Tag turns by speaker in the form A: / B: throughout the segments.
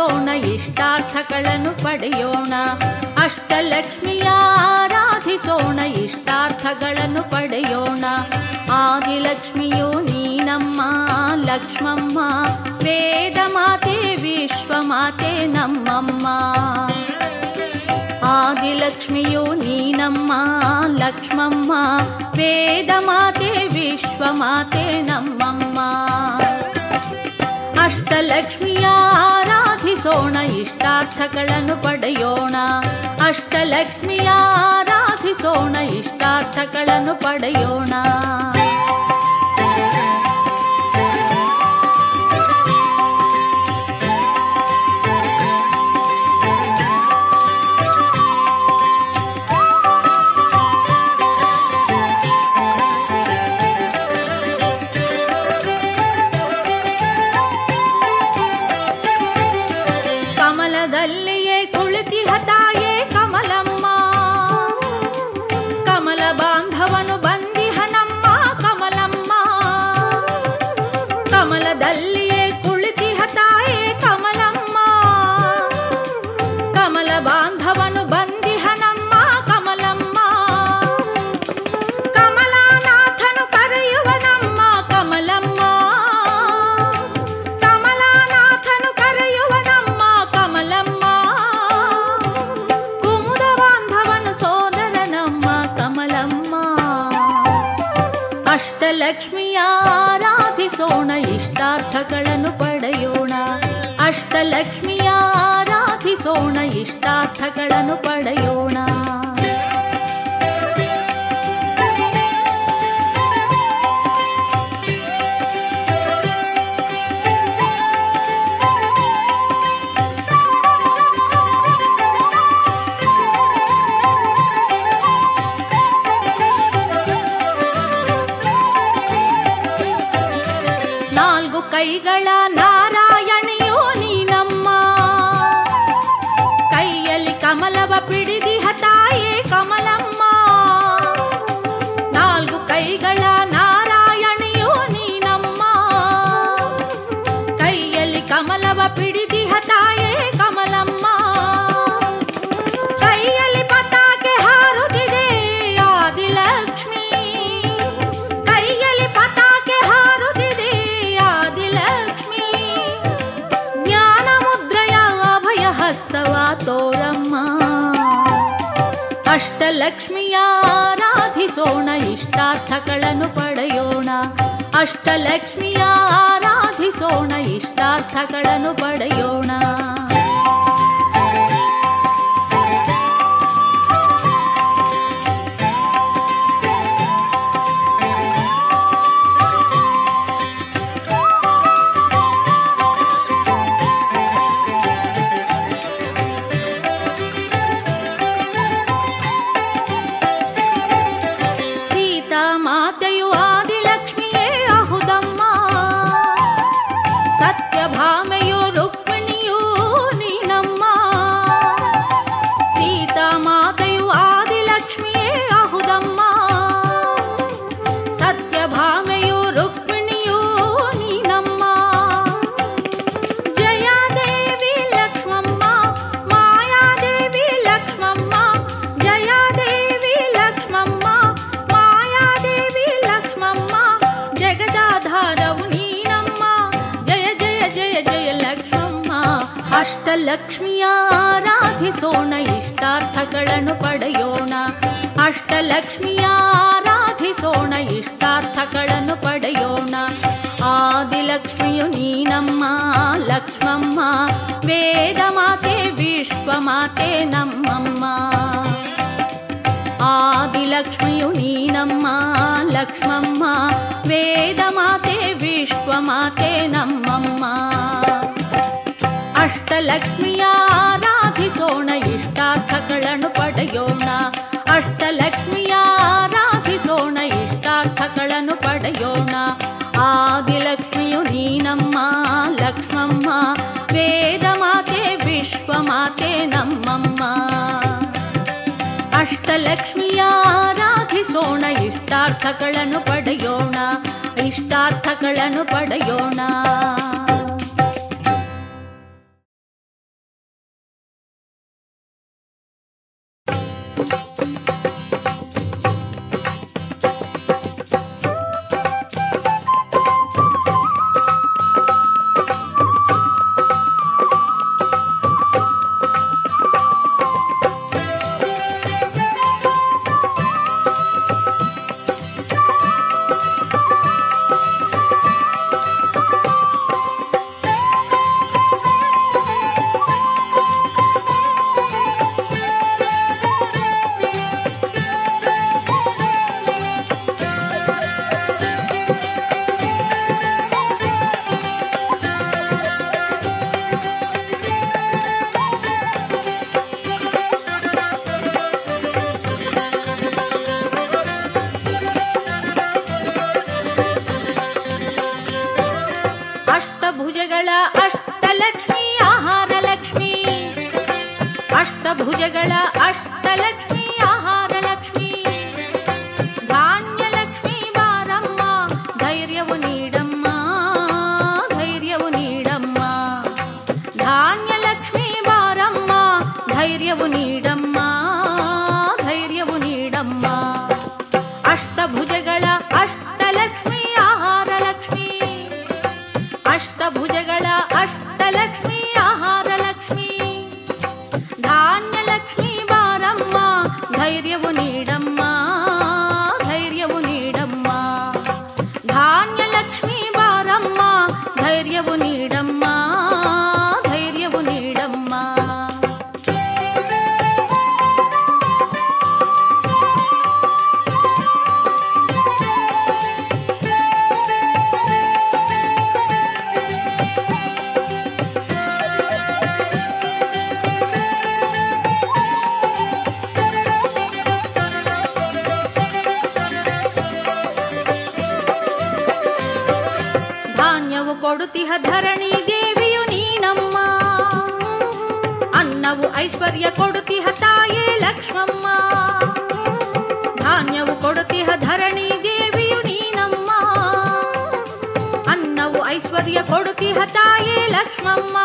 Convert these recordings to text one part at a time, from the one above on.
A: ಆರಾಧಿಸೋಣ ಇಷ್ಟಾರ್ಥಗಳನ್ನು ಪಡೆಯೋಣ ಅಷ್ಟಲಕ್ಷ್ಮಿಯ ಆರಾಧಿಸೋಣ ಇಷ್ಟಾರ್ಥಗಳನ್ನು ಪಡೆಯೋಣ ಆದಿಲಕ್ಷ್ಮಿಯು ನೀನಮ್ಮ ಲಕ್ಷ್ಮಮ್ಮ ವೇದ ಮಾತೆ ವಿಶ್ವಮಾತೆ ನಮ್ಮಮ್ಮ ಆದಿಲಕ್ಷ್ಮಿಯು ನೀನಮ್ಮ ಲಕ್ಷ್ಮಮ್ಮ ವೇದ ಮಾತೆ ವಿಶ್ವಮಾತೆ ನಮ್ಮಮ್ಮ ಅಷ್ಟಲಕ್ಷ್ಮಿಯ ಆರಾಧಿಸೋಣ ಇಷ್ಟಾರ್ಥಗಳನ್ನು ಪಡೆಯೋಣ ಅಷ್ಟಲಕ್ಷ್ಮಿಯ ಆರಾಧಿಸೋಣ ಇಷ್ಟಾರ್ಥಗಳನ್ನು ಪಡೆಯೋಣ ಕಮಲದಲ್ಲಿಯೇ ಕುಳಿತಿಹ ತಾಯೇ ಕಮಲಮ್ಮ ಕಮಲ ಬಾಂಧವನು ಬಂದಿಹ ನಮ್ಮ ಕಮಲಮ್ಮ ಕಮಲದಲ್ಲಿಯೇ ಕುಳಿತಿಹ ತಾಯೇ ಕಮಲಮ್ಮ ಕಮಲ ಬಾಂಧವನು ಬಂದಿಹ ನಮ್ಮ ಕಮಲಮ್ಮ ಕಮಲಾನಾಥನು ಕರೆಯುವ ನಮ್ಮ ಕಮಲಮ್ಮ ಕಮಲಾನಾಥನು ಕರೆಯುವ ನಮ್ಮ ಕಮಲಮ್ಮ ಕುಮುದ ಬಾಂಧವನು ಸೋದರ ನಮ್ಮ ಕಮಲಮ್ಮ ಅಷ್ಟಲಕ್ಷ್ಮಿಯ ಆರಾಧಿಸೋಣ ಇಷ್ಟಾರ್ಥಗಳನ್ನು ಪಡೆಯೋಣ ಅಷ್ಟಲಕ್ಷ್ಮಿಯ ಆರಾಧಿಸೋಣ ಇಷ್ಟಾರ್ಥಗಳನ್ನು ಪಡೆಯೋಣ ನಾಲ್ಕು ಕೈಗಳ ನಾರಾಯಣಿಯೋ ನೀನಮ್ಮ ಕೈಯಲ್ಲಿ ಕಮಲವ ಪಿಡಿದಿಹ ತಾಯೇ ಕಮಲಮ್ಮ ನಾಲ್ಕು ಕೈಗಳ ನಾರಾಯಣಿಯೋ ನೀನಮ್ಮ ಕೈಯಲ್ಲಿ ಕಮಲವ ಪಿಡಿದಿಹ ತಾಯೇ ಕಮಲಮ್ಮ ಕೈಯಲ್ಲಿ ಪತಾಕೆ ಹಾರುತ್ತಿದೆ ಆದಿಲಕ್ಷ್ಮಿ ಕೈಯಲ್ಲಿ ಪತಾಕೆ ಹಾರುತ್ತಿದೆ ಆದಿಲಕ್ಷ್ಮಿ ಜ್ಞಾನ ಮುದ್ರೆಯ ಅಭಯ ಹಸ್ತವ ತೋರಮ್ಮ ಅಷ್ಟಲಕ್ಷ್ಮಿಯ ಆರಾಧಿಸೋಣ ಇಷ್ಟಾರ್ಥಗಳನ್ನು ಪಡೆಯೋಣ ಅಷ್ಟಲಕ್ಷ್ಮಿಯ ಆರಾಧಿಸೋಣ ಇಷ್ಟಾರ್ಥಗಳನ್ನು ಪಡೆಯೋಣ ಸೀತಾ ಮಾತೆಯು ಆದಿಲಕ್ಷ್ಮಿಯೇ ಅಹುದಮ್ಮ ಸತ್ಯಭಾಮೆಯು ರುಕ್ಮಿಣಿಯೂ ನೀನಮ್ಮ ಸೀತಾ ಮಾತೆಯು ಆದಿಲಕ್ಷ್ಮಿಯೇ ಅಹುದಮ್ಮ ಸತ್ಯಭಾಮೆಯು ರುಕ್ಮಿಣಿಯೂ ನೀನಮ್ಮ ಜಯಾದೇವಿ ಲಕ್ಷ್ಮಮ್ಮ ಮಾಯಾದೇವಿ ಲಕ್ಷ್ಮಮ್ಮ ಜಯಾದೇವಿ ಲಕ್ಷ್ಮಮ್ಮ ಮಾಯಾದೇವಿ ಲಕ್ಷ್ಮಮ್ಮ ಜಗದಾಧಾರವು ನೀನಮ್ಮ ಜಯ ಜಯ ಜಯ ಜಯ ಲಕ್ಷ್ಮಮ್ಮ ಅಷ್ಟಲಕ್ಷ್ಮಿಯ ಆರಾಧಿಸೋಣ ಇಷ್ಟಾರ್ಥಗಳನ್ನು ಪಡೆಯೋಣ ಅಷ್ಟಲಕ್ಷ್ಮಿಯ ಆರಾಧಿಸೋಣ ಇಷ್ಟಾರ್ಥಗಳನ್ನು ಪಡೆಯೋಣ ಆದಿಲಕ್ಷ್ಮಿಯು ನೀನಮ್ಮ ಲಕ್ಷ್ಮಮ್ಮ ವೇದ ಮಾತೆ ವಿಶ್ವಮಾತೆ ನಮ್ಮಮ್ಮ ಆದಿಲಕ್ಷ್ಮಿಯು ನೀನಮ್ಮ ಲಕ್ಷ್ಮಮ್ಮ ವೇದ ಮಾತೆ ವಿಶ್ವಮಾತೆ ನಮ್ಮಮ್ಮ ಅಷ್ಟಲಕ್ಷ್ಮಿಯ ಆರಾಧಿಸೋಣ ಇಷ್ಟಾರ್ಥಗಳನ್ನು ಪಡೆಯೋಣ ಅಷ್ಟಲಕ್ಷ್ಮಿಯ ಆರಾಧಿಸೋಣ ಇಷ್ಟಾರ್ಥಗಳನ್ನು ಪಡೆಯೋಣ ಆದಿಲಕ್ಷ್ಮಿಯು ನೀನಮ್ಮ ಲಕ್ಷ್ಮಮ್ಮ ವೇದ ಮಾತೆ ವಿಶ್ವಮಾತೆ ನಮ್ಮಮ್ಮ ಅಷ್ಟಲಕ್ಷ್ಮಿಯ ಆರಾಧಿಸೋಣ ಇಷ್ಟಾರ್ಥಗಳನ್ನು ಪಡೆಯೋಣ ಇಷ್ಟಾರ್ಥಗಳನ್ನು ಪಡೆಯೋಣ ಅಷ್ಟಭುಜಗಳ ಅಷ್ಟಲಕ್ಷ್ಮಿ ಆಹಾರ ಲಕ್ಷ್ಮಿ ಅಷ್ಟಭುಜಗಳ ಅಷ್ಟಲಕ್ಷ್ಮಿ ಆಹಾರ ಲಕ್ಷ್ಮಿ ಧಾನ್ಯ ಲಕ್ಷ್ಮಿ ಬಾರಮ್ಮ ಧೈರ್ಯವು ನೀಡಮ್ಮ ಧೈರ್ಯವು ನೀಡಮ್ಮ ಧಾನ್ಯ ಲಕ್ಷ್ಮಿ ಬಾರಮ್ಮ ಧೈರ್ಯವು ನೀಡಮ್ಮ ಧೈರ್ಯವು ನೀಡಮ್ಮ ಅಷ್ಟಭುಜಗಳ ಅಷ್ಟಲಕ್ಷ್ಮಿ ಆಹಾರ ಲಕ್ಷ್ಮಿ ಅಷ್ಟಭುಜಗಳ ಅಷ್ಟಲಕ್ಷ್ಮಿ ಆಹಾರ ಲಕ್ಷ್ಮಿ ಧಾನ್ಯ ಲಕ್ಷ್ಮಿ ಬಾರಮ್ಮ ಧೈರ್ಯವು ನೀಡಮ್ಮ ಧೈರ್ಯವು ನೀಡಮ್ಮ ಧಾನ್ಯ ಲಕ್ಷ್ಮಿ ಬಾರಮ್ಮ ಧೈರ್ಯವು ನೀಡಮ್ಮ ಧೈರ್ಯವು ನೀಡಮ್ಮ ಧಾನ್ಯವು ಕೊಡುತಿಹ ಧರಣಿ ದೇವಿಯು ನೀನಮ್ಮ ಅನ್ನವು ಐಶ್ವರ್ಯ ಕೊಡುತಿಹ ತಾಯೇ ಲಕ್ಷ್ಮಮ್ಮ ಧಾನ್ಯವು ಕೊಡುತಿಹ ಧರಣಿ ದೇವಿಯು ನೀನಮ್ಮ ಅನ್ನವು ಐಶ್ವರ್ಯ ಕೊಡುತಿಹ ತಾಯೇ ಲಕ್ಷ್ಮಮ್ಮ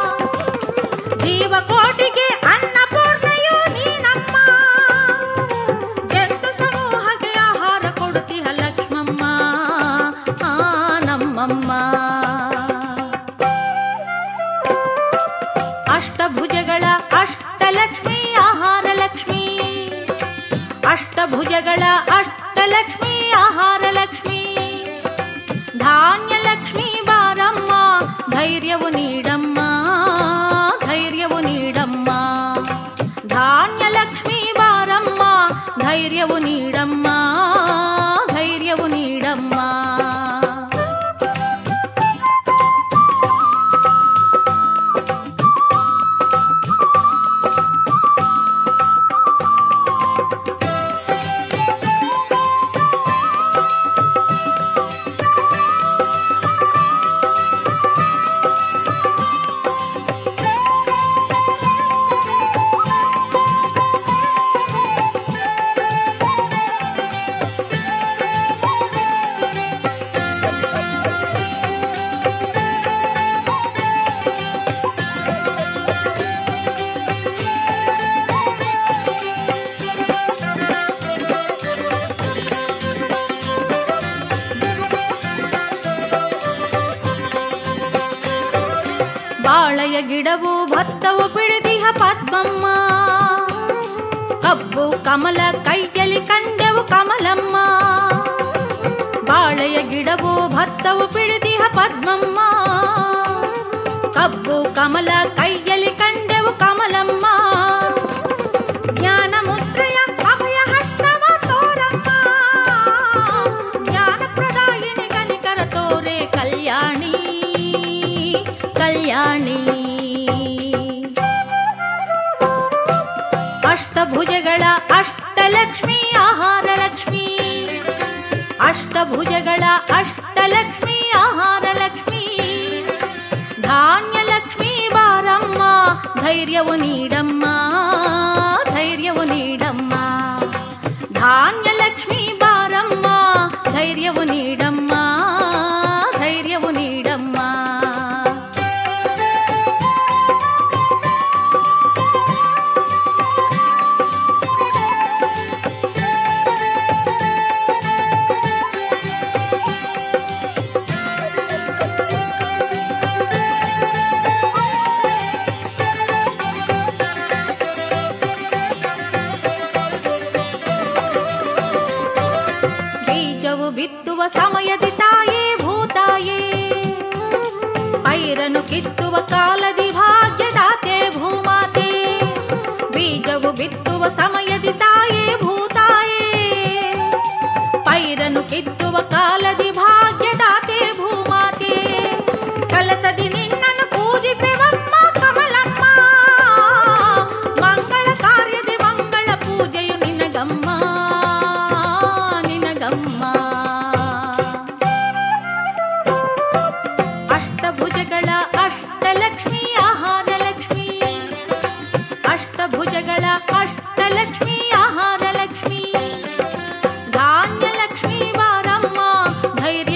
A: ಜೀವಕೋಟಿಗೆ ಅನ್ನಪೂರ್ಣೆಯು ನೀನಮ್ಮ ಜಂತು ಸಮೂಹಕ್ಕೆ ಆಹಾರ ಕೊಡುತಿಹ ಲಕ್ಷ್ಮಮ್ಮ ಆ ನಮ್ಮಮ್ಮ ಅಷ್ಟಭುಜಗಳ ಅಷ್ಟಲಕ್ಷ್ಮಿ ಆಹಾರ ಲಕ್ಷ್ಮಿ ಅಷ್ಟಭುಜಗಳ ಅಷ್ಟಲಕ್ಷ್ಮಿ ಆಹಾರ ಲಕ್ಷ್ಮಿ ಧಾನ್ಯ ಲಕ್ಷ್ಮಿ ಬಾರಮ್ಮ ಧೈರ್ಯವು ನೀಡಮ್ಮ ಧೈರ್ಯವು ನೀಡಮ್ಮ ಧಾನ್ಯ ಲಕ್ಷ್ಮಿ ಬಾರಮ್ಮ ಧೈರ್ಯವು ನೀಡಮ್ಮ ಧೈರ್ಯವು ನೀಡಮ್ಮ ಬಾಳೆಯ ಗಿಡವು ಭತ್ತವು ಪಿಡಿದಿಹ ಪದ್ಮಮ್ಮ ಕಬ್ಬು ಕಮಲ ಕೈಯಲ್ಲಿ ಕಂಡೆವು ಕಮಲಮ್ಮ ಬಾಳೆಯ ಗಿಡವು ಭತ್ತವು ಪಿಡಿದಿಹ ಪದ್ಮಮ್ಮ ಕಬ್ಬು ಕಮಲ ಕೈಯಲ್ಲಿ ಕಂಡೆವು ಕಮಲಮ್ಮ ಜ್ಞಾನ ಮುದ್ರೆಯ ಅಭಯ ಹಸ್ತವ ತೋರಮ್ಮ ಜ್ಞಾನ ಪ್ರದಾಯಿನಿ ಕನಿಕರ ತೋರೆ ಕಲ್ಯಾಣಿ ಕಲ್ಯಾಣಿ ಅಷ್ಟಭುಜಗಳ ಅಷ್ಟಲಕ್ಷ್ಮಿ ಆಹಾರ ಲಕ್ಷ್ಮಿ ಅಷ್ಟಭುಜಗಳ ಅಷ್ಟಲಕ್ಷ್ಮಿ ಆಹಾರ ಲಕ್ಷ್ಮಿ ಧಾನ್ಯ ಲಕ್ಷ್ಮಿ ಬಾರಮ್ಮ ಧೈರ್ಯವು ನೀಡಮ್ಮ ಧೈರ್ಯವು ನೀಡಮ್ಮ ಧಾನ್ಯ ಲಕ್ಷ್ಮಿ ಬಾರಮ್ಮ ಧೈರ್ಯವು ನೀಡಮ್ಮ ಧೈರ್ಯವು ನೀಡಮ್ಮ ಬಿತ್ತುವ ಸಮಯದಿ ತಾಯೇ ಭೂತಾಯೇ ಪೈರನು ಕಿತ್ತುವ ಕಾಲದಿ ಭಾಗ್ಯದಾತೆ ಭೂಮಾತೆ ಬೀಜವು ಬಿತ್ತುವ ಸಮಯದಿ ತಾಯೇ ಭೂತಾಯೇ ಪೈರನು ಕಿತ್ತುವ ಕಾಲದಿ ಭಾಗ್ಯದಾತೆ ಭೂಮಾತೆ ಕಲಸದಿ ನಿನ್ನನ್ನು ಪೂಜಿಪೆವಮ್ಮ ಕಮಲಮ್ಮ ಮಂಗಳ ಕಾರ್ಯದೆ ಮಂಗಳ ಪೂಜೆಯು ನಿನಗಮ್ಮ ನಿನಗಮ್ಮ ಅಷ್ಟಭುಜಗಳ ಅಷ್ಟಲಕ್ಷ್ಮಿ ಆಹಾರ ಲಕ್ಷ್ಮಿ ಅಷ್ಟಭುಜಗಳ ಅಷ್ಟಲಕ್ಷ್ಮಿ ಆಹಾರ ಲಕ್ಷ್ಮಿ ಧಾನ್ಯ ಲಕ್ಷ್ಮಿ ಬಾರಮ್ಮ ಧೈರ್ಯ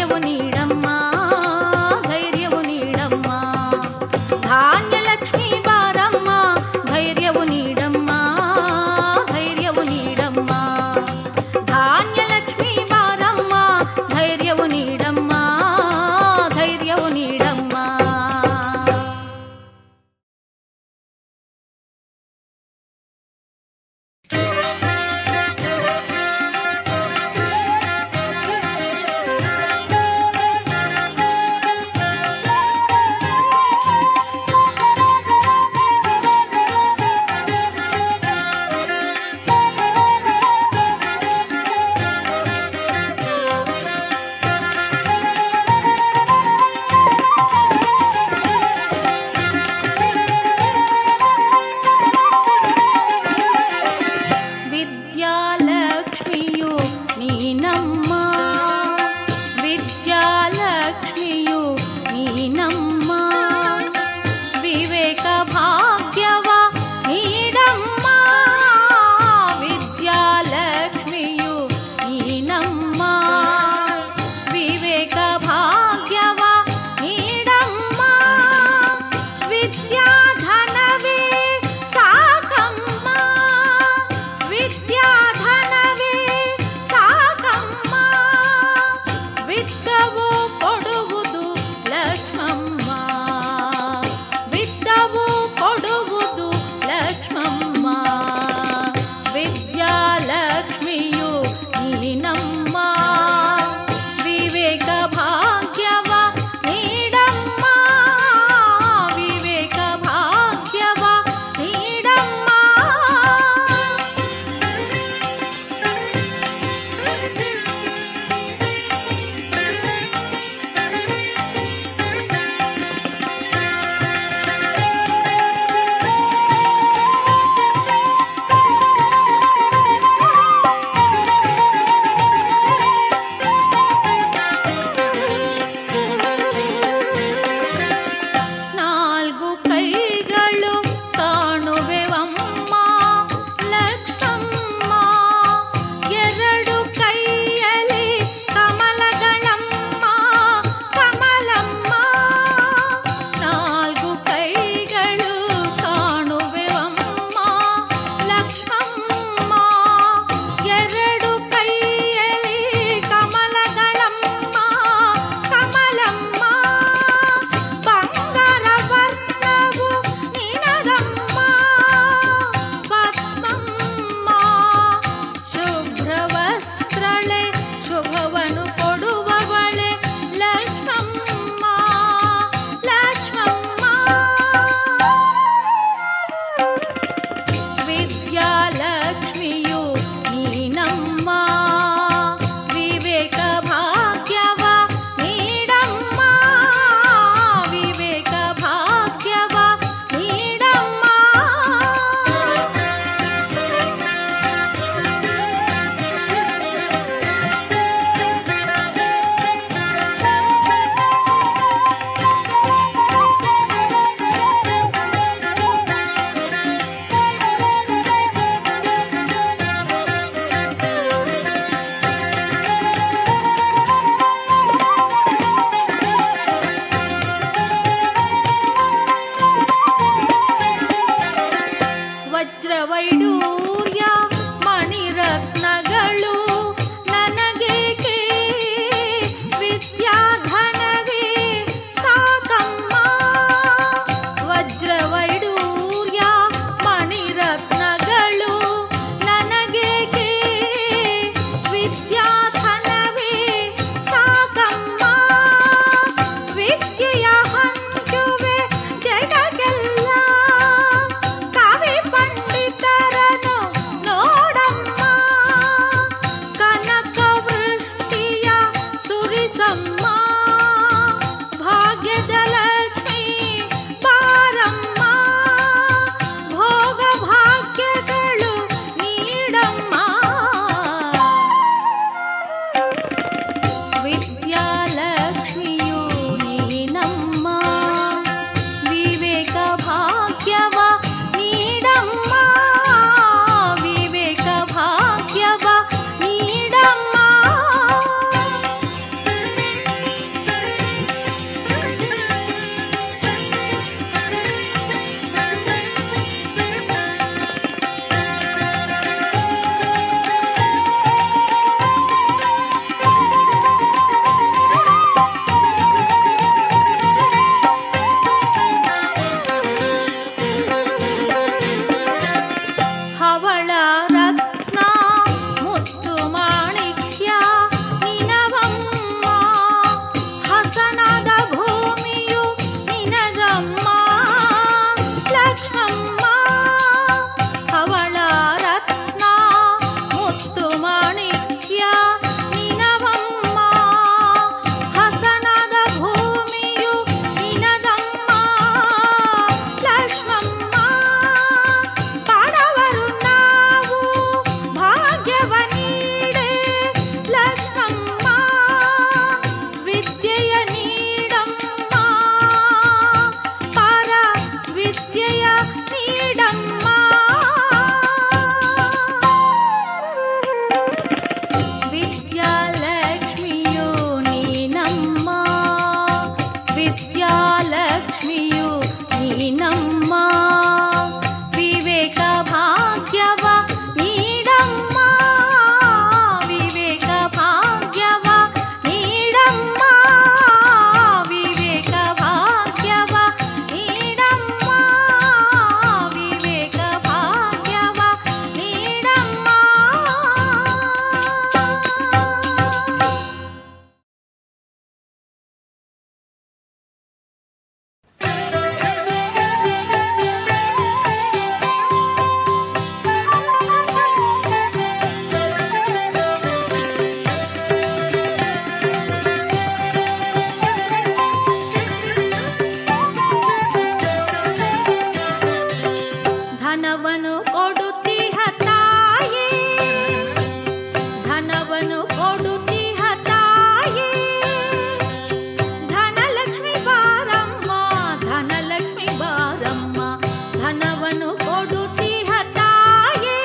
A: ಧನವನ್ನು ಕೊಡುತ್ತೀಹ ತಾಯೇ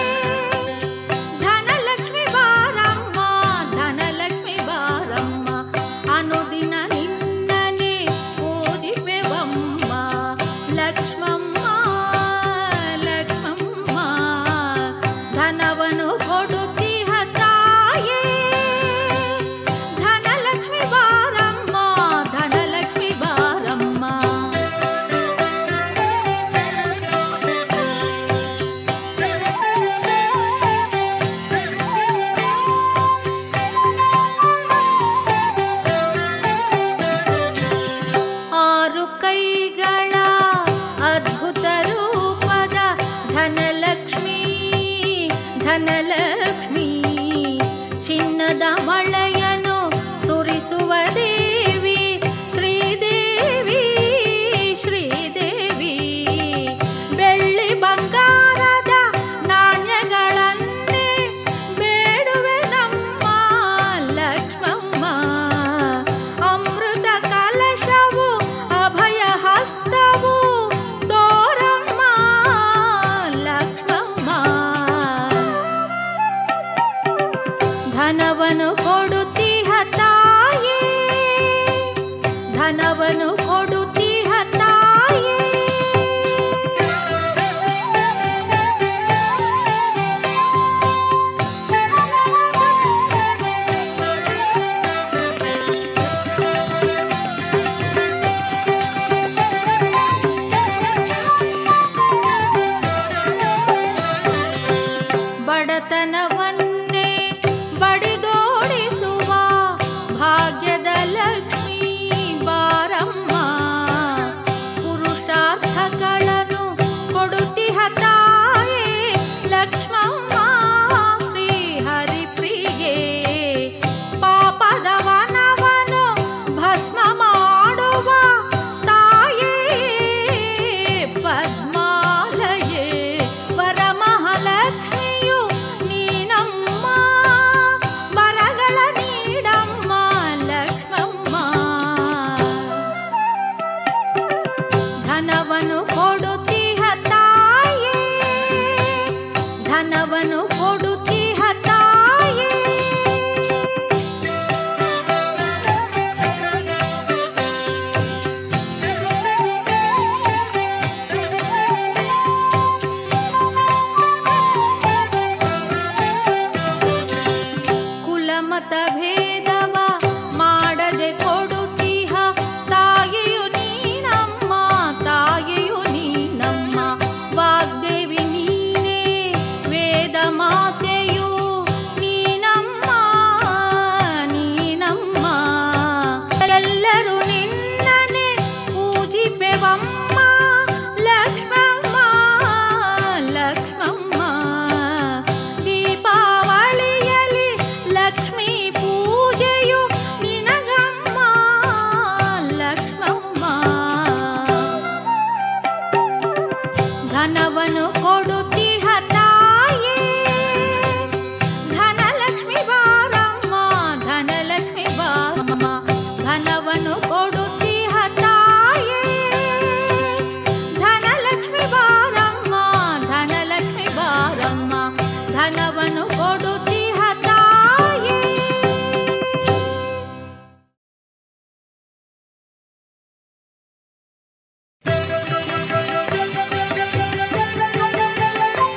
A: ಧನಲಕ್ಷ್ಮಿ ಬಾರಮ್ಮ ಧನಲಕ್ಷ್ಮಿ ಬಾರಮ್ಮ ಅನುದಿನ ನಿನ್ನನೆ ಪೂಜಿಪೆವಮ್ಮ ಲಕ್ಷ್ಮಮ್ಮ ಲಕ್ಷ್ಮಮ್ಮ ಧನವನ್ನು ಕೊಡುತ್ತೀಹ ತಾಯೇ ಧನಲಕ್ಷ್ಮಿ ಬಾರಮ್ಮ ಧನಲಕ್ಷ್ಮಿ ಬಾರಮ್ಮ ಆರು ಕೈಗಳ ಅದ್ಭುತ ರೂಪದ ಧನಲಕ್ಷ್ಮಿ ಧನಲಕ್ಷ್ಮಿ ಚಿನ್ನದ ಮಳೆಯನ್ನು ಸುರಿಸುವ ದೇವಿ ಶ್ರೀದೇವಿ ಶ್ರೀದೇವಿ ಬೆಳ್ಳಿ ಬಂಗಾರದ ನಾಣ್ಯಗಳನ್ನೇ ಬೇಡುವೆ ನಮ್ಮ ಲಕ್ಷ್ಮಮ್ಮ ಅಮೃತ ಕಲಶವು ಅಭಯ ಹಸ್ತವು ತೋರಮ್ಮ ಲಕ್ಷ್ಮಮ್ಮ ಧನವನ್ನು ಕೊಡುತ್ತೀಹ ತಾಯೇ ಧನವನ್ನು ಕೊಡುತ್ತೀಹ ತಾಯೇ ಬಡತನವನ್ನೇ ಬಡಿದೋಡಿಸುವ ಭಾಗ್ಯದ ಲಕ್ಷ್ಮೀ ಬಾರಮ್ಮ ಪುರುಷಾರ್ಥಗಳನ್ನು ಕೊಡುತ್ತಿಹ ತಾಯೇ ಲಕ್ಷ್ಮಮ್ಮ ಶ್ರೀ ಹರಿಪ್ರಿಯೇ ಪಾಪದ ವನವನು ಭಸ್ಮ ಮಾಡುವ ತಾಯೇ ಪದ್ಮಾಲಯೇ ವರಮಹಾಲಕ್ಷ್ಮಿಯು ನೀನಮ್ಮ ವರಗಳ ನೀಡಮ್ಮ ಲಕ್ಷ್ಮಮ್ಮ ಧನವನ್ನು ಕೊಡುತ್ತೀಹ ತಾಯೇ ಧನವನ್ನು ಕೊಡುತ್ತೀಹ ತಾಯೇ ಕುಲಮತ ಭೇದವ ಮಾಡದೆ ಕೊಡುತ್ತೀಹ ತಾಯಿಯು ನೀನಮ್ಮ ತಾಯಿಯು ನೀನಮ್ಮ ವಾಗ್ದೇವಿ ನೀನೇ ವೇದ ಮಾತೆಯು ನೀನಮ್ಮ ನೀನಮ್ಮ ಎಲ್ಲರೂ ನಿನ್ನನೆ ಪೂಜಿಪೆವಮ್ಮ ಲಕ್ಷ್ಮಮ್ಮ ಲಕ್ಷ್ಮಮ್ಮ ದೀಪಾವಳಿಯಲ್ಲಿ ಲಕ್ಷ್ಮೀ ಪೂಜೆಯು ನಿನಗಮ್ಮ ಲಕ್ಷ್ಮಮ್ಮ ಧನವನ್ನು ಕೊಡುತ್ತೀಹ ತಾಯೇ ಧನಲಕ್ಷ್ಮಿ ಬಾರಮ್ಮ ಧನಲಕ್ಷ್ಮಿ ಬಾರಮ್ಮ ಧನವನ್ನು ಕೊಡುತ್ತೀಹ ತಾಯೇ ಧನಲಕ್ಷ್ಮಿ ಬಾರಮ್ಮ ಧನಲಕ್ಷ್ಮಿ ಬಾರಮ್ಮ ಧನವನ್ನು ಕೊಡುತ್ತೀಹ ತಾಯೇ
B: ಠಠಠಠ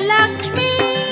A: ಲಕ್ಷ್ಮೀ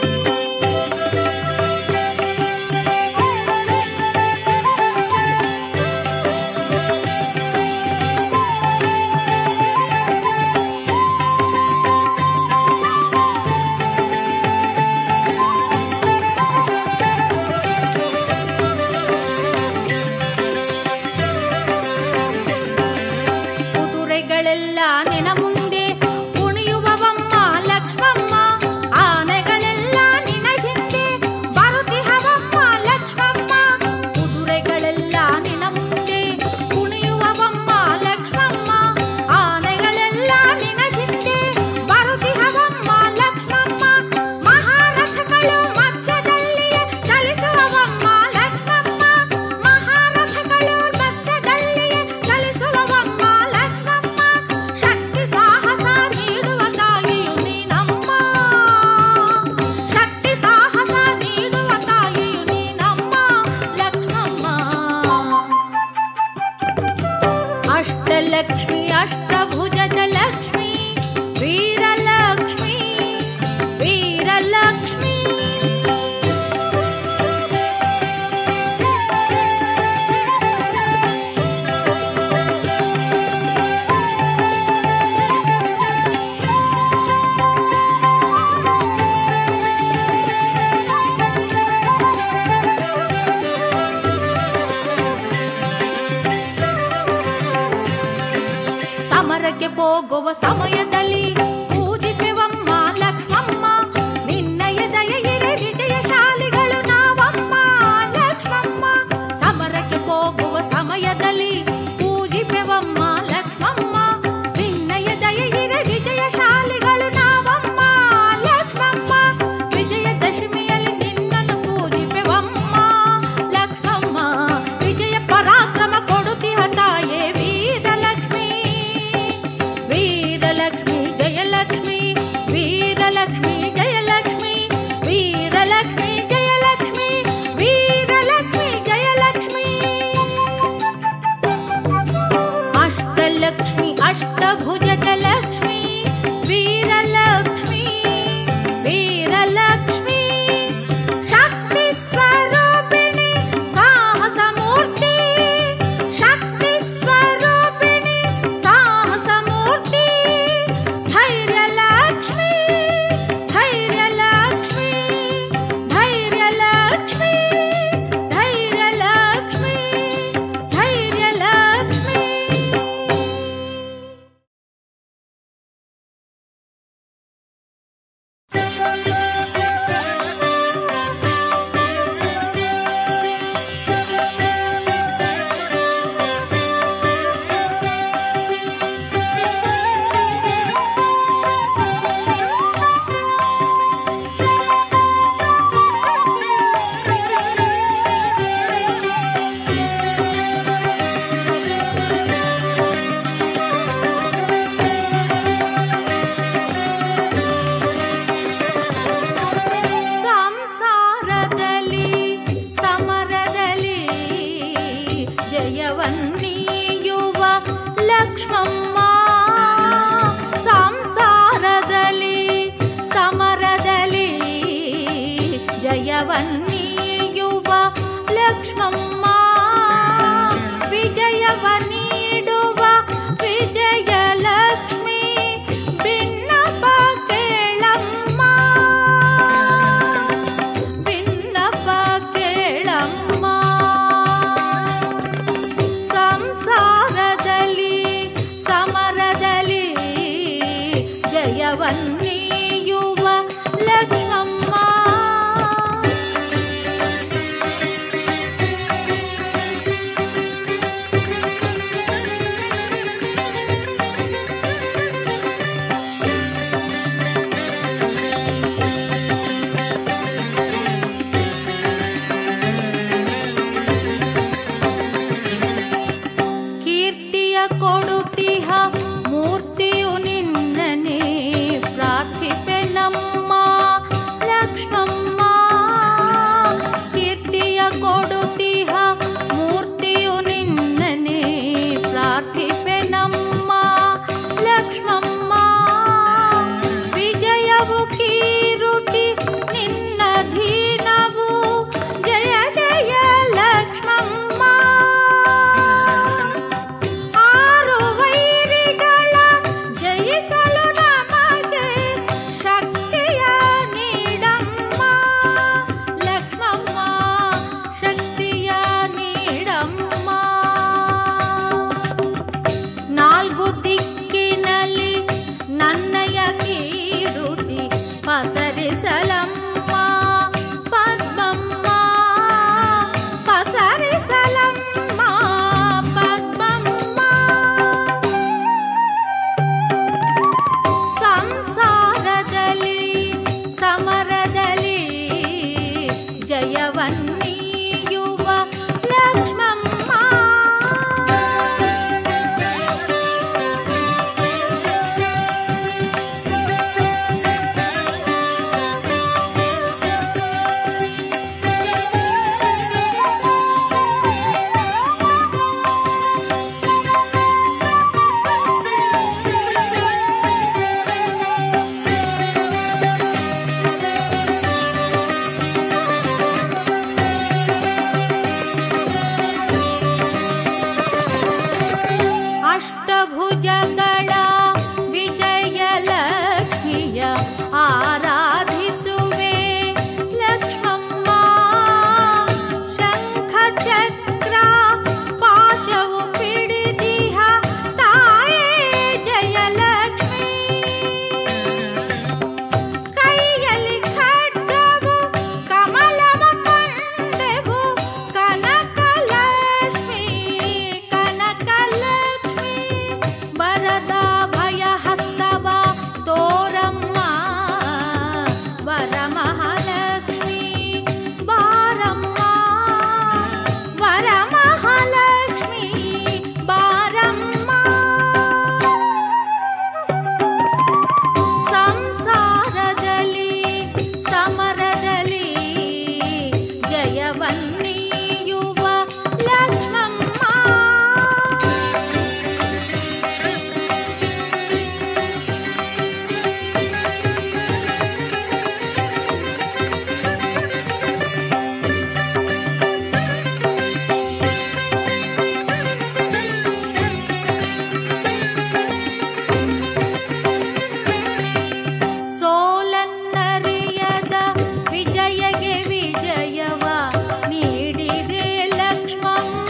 A: ಕುದುರೆಗಳೆಲ್ಲ ನಿನ ಮುಂದೆ ಕುಣಿಯುವವಮ್ಮ ಲಕ್ಷ್ಮಮ್ಮ ಆನೆಗಳೆಲ್ಲ ನಿನ ಹಿಂದೆ ಬರುತ್ತಿಹವಮ್ಮ ಲಕ್ಷ್ಮಮ್ಮ ಕುದುರೆಗಳೆಲ್ಲ ನಿನ ಮುಂದೆ ಕುಣಿಯುವವಮ್ಮ ಲಕ್ಷ್ಮಮ್ಮ ಆನೆಗಳೆಲ್ಲ ನಿನ ಹಿಂದೆ ಬರುತ್ತಿಹವಮ್ಮ ಲಕ್ಷ್ಮಮ್ಮ ಮಹಾರಥಗಳು ಮಧ್ಯದಲ್ಲಿಯೇ ಚಲಿಸುವವಮ್ಮ ಲಕ್ಷ್ಮಮ್ಮ ಮಹಾರಥಗಳು ಮಧ್ಯದಲ್ಲಿಯೇ ಚಲಿಸುವವಮ್ಮ ಲಕ್ಷ್ಮಮ್ಮ ಶಕ್ತಿ ಸಾಹಸ ನೀಡುವ ತಾಯಿಯು ನೀನಮ್ಮ ಶಕ್ತಿ ಸಾಹಸ ನೀಡುವ ತಾಯಿಯು ನೀನಮ್ಮ ಲಕ್ಷ್ಮಮ್ಮ ಅಷ್ಟಲಕ್ಷ್ಮಿ ಅಷ್ಟಭುಜದ ಲಕ್ಷ್ಮಿ ವೀರಲಕ್ಷ್ಮಿ ವೀರಲಕ್ಷ್ಮಿ ಸಮರಕ್ಕೆ ಹೋಗುವ ಸಮಯದಲ್ಲಿ ಪೂಜಿಪೆವಮ್ಮ ಲಕ್ಷ್ಮಮ್ಮ ನಿನ್ನಯ ದಯೆಯಿರೆ ವಿಜಯಶಾಲಿಗಳು ನಾವಮ್ಮ ಲಕ್ಷ್ಮಮ್ಮ ಸಮರಕ್ಕೆ ಹೋಗುವ ಸಮಯದಲ್ಲಿ ಪೂಜಿಪೆವಮ್ಮ ಲಕ್ಷ್ಮಮ್ಮ ನಿನ್ನಯ ದಯೆಯಿರೆ ವಿಜಯಶಾಲಿಗಳು ನಾವಮ್ಮ ಲಕ್ಷ್ಮಮ್ಮ ವಿಜಯದಶಮಿಯಲ್ಲಿ ನಿನ್ನನ್ನು ಪೂಜಿಪೆವಮ್ಮ ಲಕ್ಷ್ಮಮ್ಮ ವಿಜಯ ಪರಾಕ್ರಮ ಕೊಡುತ್ತಿಹ ತಾಯೇ ವೀರಲಕ್ಷ್ಮಿ ವೀರಲಕ್ಷ್ಮಿ ಜಯಲಕ್ಷ್ಮಿ ವೀರಲಕ್ಷ್ಮಿ ಜಯಲಕ್ಷ್ಮಿ ವೀರಲಕ್ಷ್ಮಿ ಜಯಲಕ್ಷ್ಮಿ ವೀರಲಕ್ಷ್ಮಿ ಜಯಲಕ್ಷ್ಮಿ ಅಷ್ಟಲಕ್ಷ್ಮಿ ಅಷ್ಟಭುಜದ ಲಕ್ಷ್ಮಿ ವೀರಲಕ್ಷ್ಮಿ ವೀರಲಕ್ಷ್ಮಿ ಶಕ್ತಿ ಸ್ವರೂಪಿಣಿ ಸಾಹಸ ಮೂರ್ತಿ ಶಕ್ತಿ ಸ್ವರೂಪಿಣಿ ಸಾಹಸ ಮೂರ್ತಿ ಧೈರ್ಯಲಕ್ಷ್ಮಿ ಧೈರ್ಯಲಕ್ಷ್ಮಿ ಧೈರ್ಯಲಕ್ಷ್ಮಿ ಧೈರ್ಯಲಕ್ಷ್ಮಿ ಧೈರ್ಯಲಕ್ಷ್ಮಿ ಸಂಸಾರದಲ್ಲಿ ಸಮರದಲ್ಲಿ ಜಯವನ್ನೀಯುವ ಲಕ್ಷ್ಮಮ್ಮ ಸಂಸಾರದಲ್ಲಿ ಸಮರದಲ್ಲಿ ಜಯವನ್ನೀಯುವ ಲಕ್ಷ್ಮಮ್ಮ ವಿಜಯವ ನೀಡುವ ವಿಜಯಲಕ್ಷ್ಮಿ ಭಿನ್ನಪ ಕೇಳಮ್ಮ ಭಿನ್ನಪ ಕೇಳಮ್ಮ ಸಂಸಾರದಲ್ಲಿ ಸಮರದಲ್ಲಿ ಜಯವನ್ನೀಯುವ ಲಕ್ಷ್ಮಮ್ಮ ಪಸರಿಸಲಮ್ಮ ಪದ್ಮಮ್ಮ ಪಸರಿಸಲಮ್ಮ ಪದ್ಮಮ್ಮ ಸಂಸಾರದಲ್ಲಿ ಸಮರದಲ್ಲಿ ಜಯವನ್ನೀಯುವ ಲಕ್ಷ್ಮಮ್ಮ ಅಷ್ಟಭುಜಗಳ ವಿಜಯಲಕ್ಷ್ಮಿಯ ಆರಾಧಿಸುವೆ ಲಕ್ಷ್ಮಮ್ಮ ಶಂಖ ಚಕ್ರ ಪಾಶವು ಪಿಡಿದಿಹ ತಾಯೇ ಜಯಲಕ್ಷ್ಮಿ ಕೈಯಲ್ಲಿ ಖಡ್ಗವು ಕಮಲವ ಕಂಡೆವು ಕನಕಲಕ್ಷ್ಮಿ ಕನಕಲಕ್ಷ್ಮಿ ಬರದ ಭಯ ಹಸ್ತವ ತೋರಮ್ಮ ವರಮಹಾಲಕ್ಷ್ಮಿ ಬಾರಮ್ಮ ವರಮಹಾಲಕ್ಷ್ಮಿ ಬಾರಮ್ಮ ಸಂಸಾರದಲ್ಲಿ ಸಮರದಲ್ಲಿ ಜಯವನ್ನೀಯುವ ಲಕ್ಷ್ಮಮ್ಮ ಸೋಲನ್ನರಿಯದ ವಿಜಯಗೆ ವಿಜಯವ ನೀಡಿದೆ ಲಕ್ಷ್ಮಮ್ಮ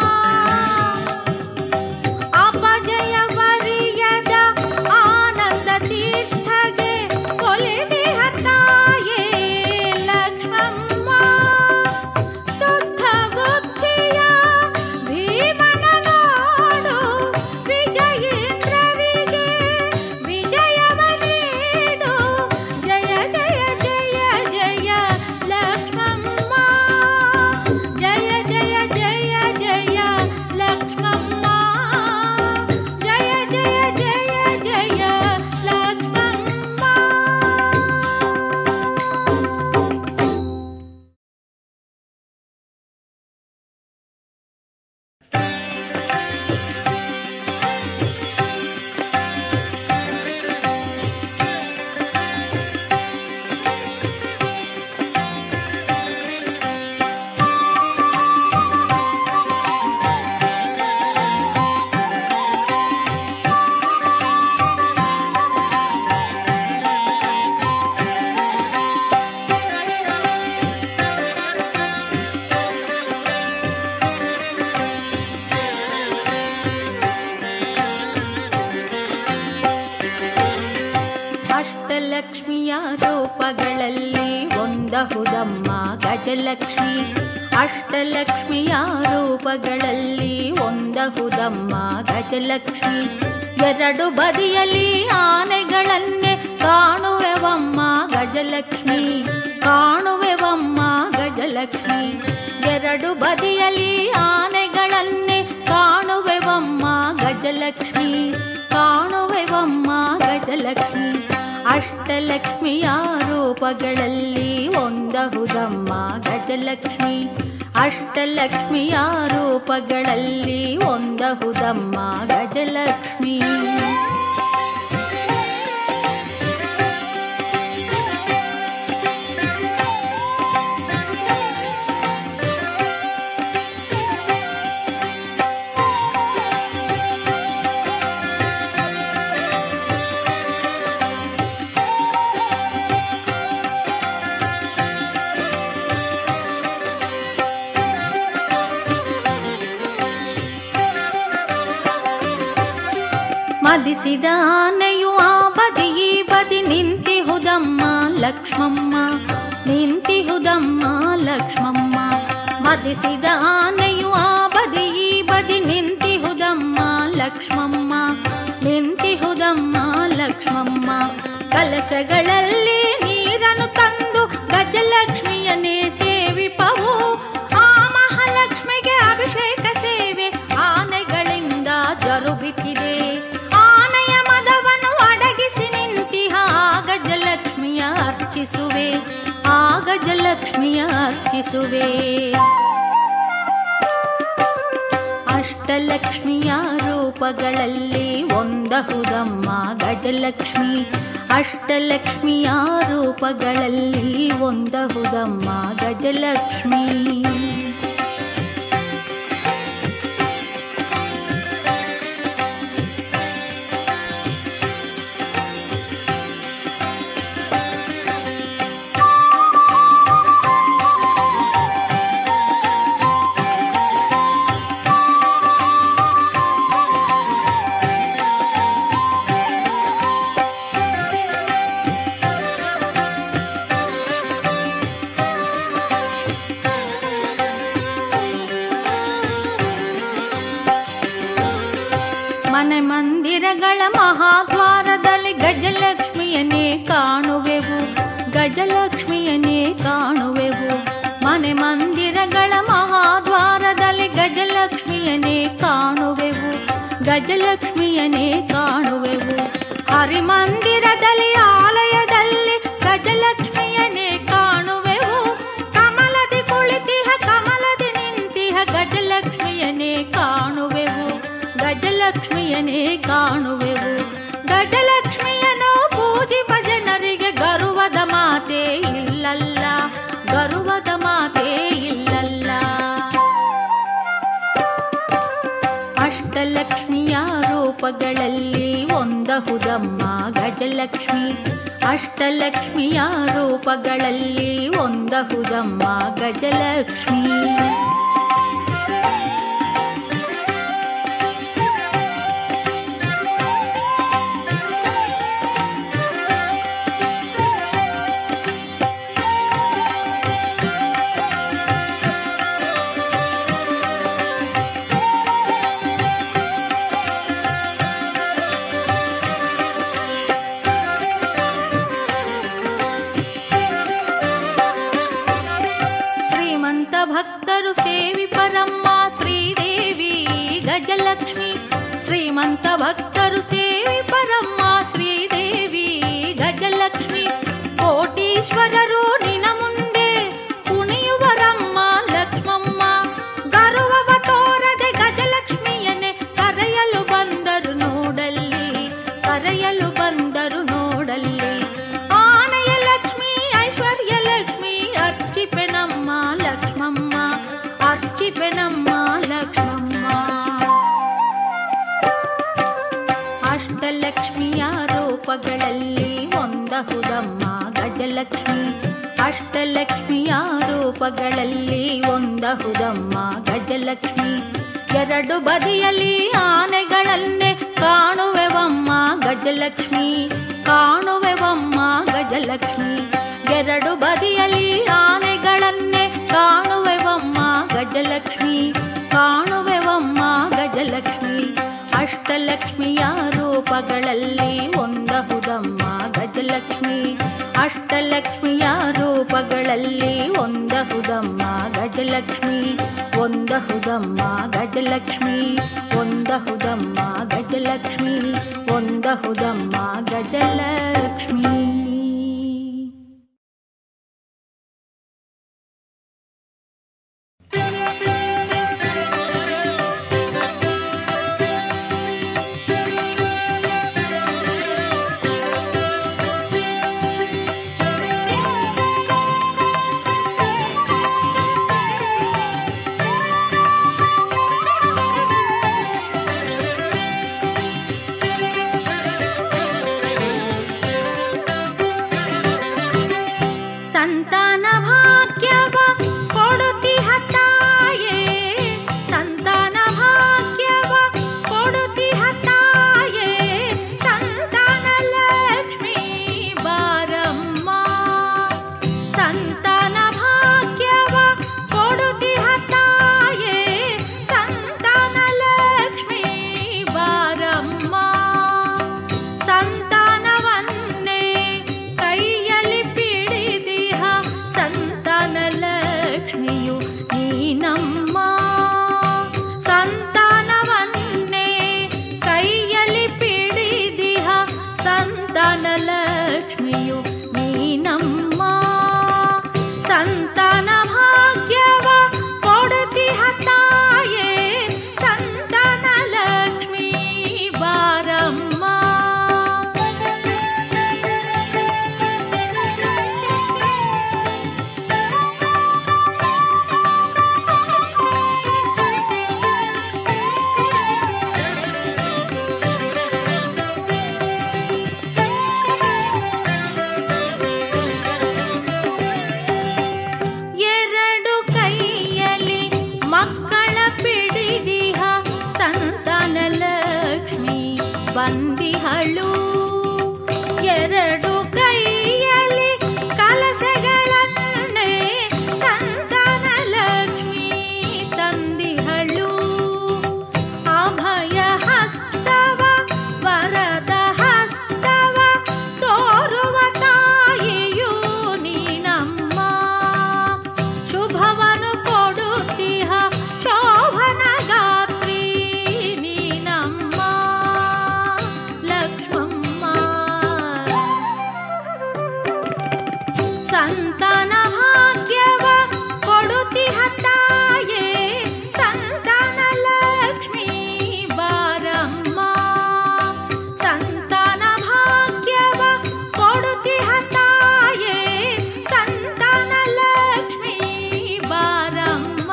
A: ಅಪಜಯವರಿಯದ ಆನಂದ ತೀರ್ಥಗೆ ಒಲಿದಿಹ ತಾಯೇ ಲಕ್ಷ್ಮಮ್ಮ ಶುದ್ಧ ಬುದ್ಧಿಯ ಭೀಮನ ನೋಡು ವಿಜಯೇಂದ್ರರಿಗೆ ವಿಜಯವ ನೀಡು ಜಯ ಜಯ ಜಯ ಜಯ ಲಕ್ಷ್ಮಮ್ಮ ಜಯ ಜಯ ಜಯ ಜಯ ಲಕ್ಷ್ಮಮ್ಮ ಜಯ ಜಯ ಜಯ ಜಯ ಲಕ್ಷ್ಮಮ್ಮ ಅಷ್ಟಲಕ್ಷ್ಮಿಯ ರೂಪಗಳಲ್ಲಿ ಒಂದಹುದಮ್ಮ ಗಜಲಕ್ಷ್ಮಿ ಅಷ್ಟಲಕ್ಷ್ಮಿಯ ರೂಪಗಳಲ್ಲಿ ಒಂದಹುದಮ್ಮ ಗಜಲಕ್ಷ್ಮಿ ಎರಡು ಬದಿಯಲ್ಲಿ ಆನೆಗಳನ್ನೇ ಕಾಣುವೆವಮ್ಮ ಗಜಲಕ್ಷ್ಮಿ ಕಾಣುವೆವಮ್ಮ ಗಜಲಕ್ಷ್ಮಿ ಎರಡು ಬದಿಯಲ್ಲಿ ಆನೆಗಳನ್ನೇ ಕಾಣುವೆವಮ್ಮ ಗಜಲಕ್ಷ್ಮಿ ಕಾಣುವೆವಮ್ಮ ಗಜಲಕ್ಷ್ಮಿ ಅಷ್ಟಲಕ್ಷ್ಮಿಯ ರೂಪಗಳಲ್ಲಿ ಒಂದಹುದಮ್ಮ ಗಜಲಕ್ಷ್ಮಿ ಅಷ್ಟಲಕ್ಷ್ಮಿಯ ರೂಪಗಳಲ್ಲಿ ಒಂದಹುದಮ್ಮ ಗಜಲಕ್ಷ್ಮಿ ಮದಿಸಿದ ಆನೆಯು ಆ ಬದಿ ಈ ಬದಿ ನಿಂತಿಹುದಮ್ಮ ಲಕ್ಷ್ಮಮ್ಮ ನಿಂತಿಹುದಮ್ಮ ಲಕ್ಷ್ಮಮ್ಮ ಮದಿಸಿದ ಆನೆಯು ಆ ಬದಿ ಈ ಬದಿ ನಿಂತಿಹುದಮ್ಮ ಲಕ್ಷ್ಮಮ್ಮ ನಿಂತಿಹುದಮ್ಮ ಲಕ್ಷ್ಮಮ್ಮ ಕಲಶಗಳಲ್ಲಿ ನೀರನ್ನು ತಂದು ಗಜಲಕ್ಷ್ಮಿಯನ್ನೇ ಸೇವಿಪವು ಆ ಮಹಾಲಕ್ಷ್ಮಿಗೆ ಅಭಿಷೇಕ ಸೇವೆ ಆನೆಗಳಿಂದ ಜರುಗುತ್ತಿದೆ ಆನೆಯ ಮದವನ್ನು ಅಡಗಿಸಿ ನಿಂತಿಹ ಆ ಗಜಲಕ್ಷ್ಮಿಯ ಅರ್ಚಿಸುವೆ ಆ ಗಜಲಕ್ಷ್ಮಿಯ ಅರ್ಚಿಸುವೆ ಅಷ್ಟಲಕ್ಷ್ಮಿಯ ರೂಪಗಳಲ್ಲಿ ಒಂದಹುದಮ್ಮ ಗಜಲಕ್ಷ್ಮಿ ಅಷ್ಟಲಕ್ಷ್ಮಿಯ ರೂಪಗಳಲ್ಲಿ ಒಂದಹುದಮ್ಮ ಗಜಲಕ್ಷ್ಮಿ ಮನೆ ಮಂದಿರಗಳ ಮಹಾದ್ವಾರದಲ್ಲಿ ಗಜಲಕ್ಷ್ಮಿಯನ್ನೇ ಕಾಣುವೆವು ಗಜಲಕ್ಷ್ಮಿಯನ್ನೇ ಕಾಣುವೆವು ಮನೆ ಮಂದಿರಗಳ ಮಹಾದ್ವಾರದಲ್ಲಿ ಗಜಲಕ್ಷ್ಮಿಯನ್ನೇ ಕಾಣುವೆವು ಗಜಲಕ್ಷ್ಮಿಯನ್ನೇ ಕಾಣುವೆವು ಹರಿಮಂದಿರದಲ್ಲಿ ಆಲಯದಲ್ಲಿ ಗಜಲಕ್ಷ್ಮಿಯನ್ನೇ ಕಾಣುವೆವು ಕಮಲದಿ ಕುಳಿತಿಹ ಕಮಲದಿ ನಿಂತಿಹ ಗಜಲಕ್ಷ್ಮಿಯನ್ನೇ ಕಾಣುವೆವು ಗಜಲಕ್ಷ್ಮಿಯನೇ ಕಾಣುವೆವು ಗಜಲಕ್ಷ್ಮಿಯನು ಪೂಜಿಪ ಜನರಿಗೆ ಗರುವದ ಮಾತೆ ಇಲ್ಲಲ್ಲ ಗರುವದ ಮಾತೆ ಇಲ್ಲಲ್ಲ ಅಷ್ಟಲಕ್ಷ್ಮಿಯ ರೂಪಗಳಲ್ಲಿ ಒಂದಹುದಮ್ಮ ಗಜಲಕ್ಷ್ಮಿ ಅಷ್ಟಲಕ್ಷ್ಮಿಯ ರೂಪಗಳಲ್ಲಿ ಒಂದಹುದಮ್ಮ ಗಜಲಕ್ಷ್ಮಿ ಶ್ರೀಮಂತ ಭಕ್ತರು ಸೇವಿ ಪರಮ್ಮ ಶ್ರೀದೇವಿ ಗಜಲಕ್ಷ್ಮಿ ಶ್ರೀಮಂತ ಭಕ್ತರು ಸೇವಿ ಪರಮ್ಮ ಶ್ರೀದೇವಿ ಗಜಲಕ್ಷ್ಮಿ ಕೋಟೀಶ್ವರರು ನಿನ ಮುಂದೆ ಕುಣಿಯುವರಮ್ಮ ಲಕ್ಷ್ಮಮ್ಮ ಗರುವವ ತೋರದೆ ಗಜಲಕ್ಷ್ಮಿಯನ್ನೇ ಕರೆಯಲು ಬಂದರು ನೋಡಲ್ಲಿ ಕರೆಯಲು ಬಂದರು ನೋಡಲ್ಲಿ ಆನೆಯ ಲಕ್ಷ್ಮಿ ಐಶ್ವರ್ಯ ಲಕ್ಷ್ಮಿ ಅರ್ಚಿಪೆ ನಮ್ಮ ಲಕ್ಷ್ಮಮ್ಮ ಅರ್ಚಿಪೆ ನಮ್ಮ ಲಕ್ಷ್ಮಮ್ಮ ಅಷ್ಟಲಕ್ಷ್ಮಿಯ ರೂಪಗಳಲ್ಲಿ ಒಂದಹುದಮ್ಮ ಗಜಲಕ್ಷ್ಮಿ ಅಷ್ಟಲಕ್ಷ್ಮಿಯ ರೂಪಗಳಲ್ಲಿ ಒಂದಹುದಮ್ಮ ಗಜಲಕ್ಷ್ಮಿ ಎರಡು ಬದಿಯಲ್ಲಿ ಆನೆಗಳನ್ನೇ ಕಾಣುವೆವಮ್ಮ ಗಜಲಕ್ಷ್ಮಿ ಕಾಣುವೆವಮ್ಮ ಗಜಲಕ್ಷ್ಮಿ ಎರಡು ಬದಿಯಲ್ಲಿ ಆನೆಗಳನ್ನೇ ಕಾಣುವೆವಮ್ಮ ಗಜಲಕ್ಷ್ಮಿ ಕಾಣುವೆವಮ್ಮ ಗಜಲಕ್ಷ್ಮಿ ಅಷ್ಟಲಕ್ಷ್ಮಿಯ ರೂಪಗಳಲ್ಲಿ ಒಂದಹುದಮ್ಮ ಗಜಲಕ್ಷ್ಮಿ ಅಷ್ಟಲಕ್ಷ್ಮಿಯ ರೂಪಗಳಲ್ಲಿ ಒಂದಹುದಮ್ಮ ಗಜಲಕ್ಷ್ಮಿ ಒಂದಹುದಮ್ಮ ಗಜಲಕ್ಷ್ಮಿ ಒಂದಹುದಮ್ಮ ಗಜಲಕ್ಷ್ಮಿ ಒಂದಹುದಮ್ಮ ಗಜಲಕ್ಷ್ಮಿ ಸಂತಾನ ಭಾಗ್ಯವ ಕೊಡುತ್ತಿಹ ತಾಯೇ ಸಂತಾನ ಭಾಗ್ಯವ ಕೊಡುತ್ತಿಹ ತಾಯೇ ಸಂತಾನ ಲಕ್ಷ್ಮೀ ಬಾರಮ್ಮ ಸಂತಾನ ಭಾಗ್ಯವ ಕೊಡುತಿಹ ತಾಯೇ ಸಂತಾನ ಲಕ್ಷ್ಮೀ ಬಾರಮ್ಮ ಸಂತಾನ ಭಾಗ್ಯವ ಕೊಡುತಿಹ ತಾಯೇ ಸಂತಾನ ಲಕ್ಷ್ಮೀ ಬಾರಮ್ಮ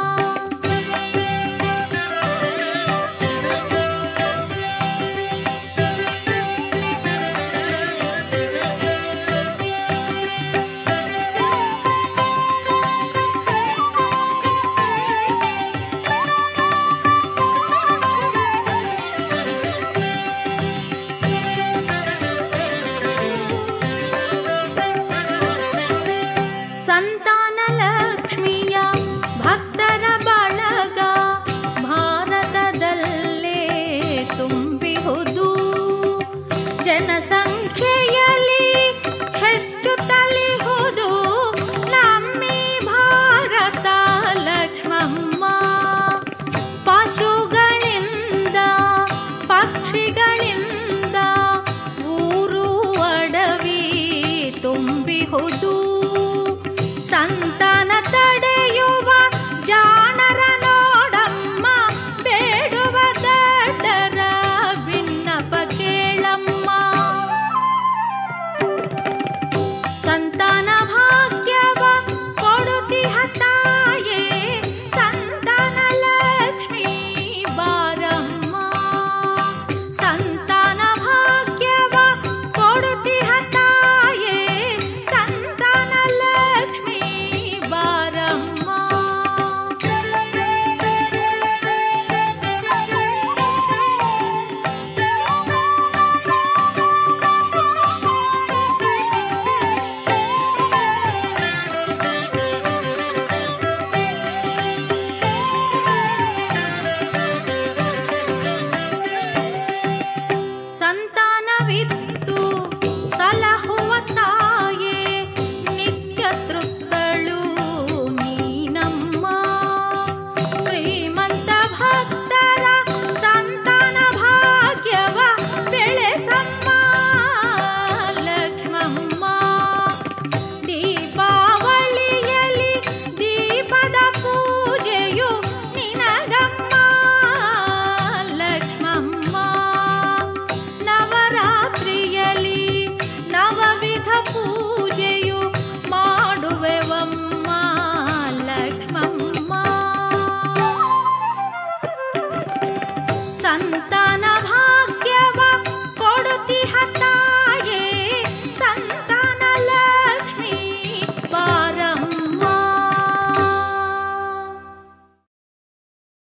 A: ಸಂತಾನ ಲಕ್ಷ್ಮಿಯ ಭಕ್ತರ ಬಳಗ ಭಾರತದಲ್ಲೇ ತುಂಬಿಹುದು ಜನಸಂಖ್ಯೆಯಲ್ಲಿ ಹೆಚ್ಚುತ್ತಲಿಹುದು ನಮ್ಮಿ ಭಾರತ ಲಕ್ಷ್ಮಮ್ಮ ಪಶುಗಳಿಂದ ಪಕ್ಷಿಗಳಿಂದ ಊರು ಅಡವಿ ತುಂಬಿಹುದು ಸಂತಾನ ತಡೆಯುವ ಜಾಣರ ನೋಡಮ್ಮ ಬೇಡುವ ದಡ್ಡರ ವಿಣ್ಣಪ ಕೇಳಮ್ಮ ಸಂತಾನ ಭಾಗ್ಯವ ಕೊಡುತಿಹ ತಾಯೇ ಸಂತಾನ ಲಕ್ಷ್ಮೀ ಬಾರಮ್ಮ ಸಂತಾನ ಭಾಗ್ಯವ ಕೊಡುತಿಹ ತಾಯೇ ಸಂತಾನ ಲಕ್ಷ್ಮೀ ಬಾರಮ್ಮ ಸಂತಾನವಿತ್ತು ಸಲಹುವ ತಾಯೇ ನಿತ್ಯ ತೃಪ್ತಳು ನೀನಮ್ಮ ಶ್ರೀಮಂತ ಭಕ್ತರ ಸಂತಾನ ಭಾಗ್ಯವ ಬೆಳೆಸಮ್ಮ ಲಕ್ಷ್ಮಮ್ಮ ದೀಪಾವಳಿಯಲ್ಲಿ ದೀಪದ ಪೂಜೆಯು ನಿನಗಮ್ಮ ಲಕ್ಷ್ಮಮ್ಮ ನವರಾತ್ರಿಯಲ್ಲಿ ನವವಿಧ ಪೂಜೆಯು ಮಾಡುವೆವಮ್ಮ ಲಕ್ಷ್ಮಮ್ಮ ಸಂತಾನ